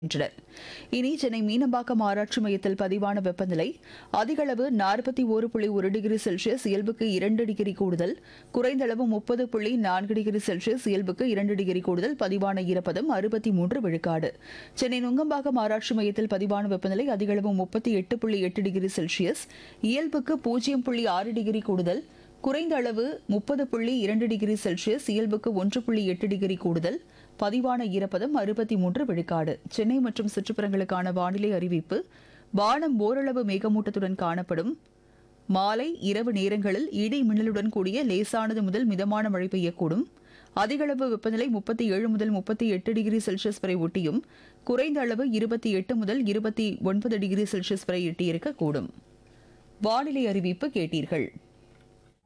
என்றனர். இனி சென்னை மீனம்பாக்கம் ஆராய்ச்சி மையத்தில் பதிவான வெப்பநிலை அதிகளவு நாற்பத்தி ஒரு புள்ளி ஒரு டிகிரி செல்சியஸ் இயல்புக்கு இரண்டு டிகிரி கூடுதல் குறைந்தளவு முப்பது புள்ளி நான்கு டிகிரி செல்சியஸ் இயல்புக்கு இரண்டு டிகிரி கூடுதல் பதிவான ஈரப்பதம் அறுபத்தி மூன்று விழுக்காடு சென்னை நுங்கம்பாக்கம் ஆராய்ச்சி மையத்தில் பதிவான வெப்பநிலை அதிகளவு முப்பத்தி எட்டு புள்ளி எட்டு டிகிரி செல்சியஸ் இயல்புக்கு பூஜ்ஜியம் புள்ளி ஆறு டிகிரி கூடுதல் குறைந்த அளவு முப்பது புள்ளி இரண்டு டிகிரி செல்சியஸ் இயல்புக்கு ஒன்று புள்ளி எட்டு டிகிரி கூடுதல் பதிவான ஈரப்பதம் அறுபத்தி மூன்று விழுக்காடு சென்னை மற்றும் சுற்றுப்புறங்களுக்கான வானிலை அறிவிப்பு வானம் ஓரளவு மேகமூட்டத்துடன் காணப்படும் மாலை இரவு நேரங்களில் இடி மின்னலுடன் கூடிய லேசானது முதல் மிதமான மழை பெய்யக்கூடும் அதிகளவு வெப்பநிலை முப்பத்தி ஏழு முதல் முப்பத்தி எட்டு டிகிரி செல்சியஸ் வரை ஒட்டியும் குறைந்த அளவு இருபத்தி எட்டு முதல் இருபத்தி ஒன்பது டிகிரி செல்சியஸ் வரை எட்டியிருக்கக்கூடும் வானிலை அறிவிப்பு கேட்டீர்கள்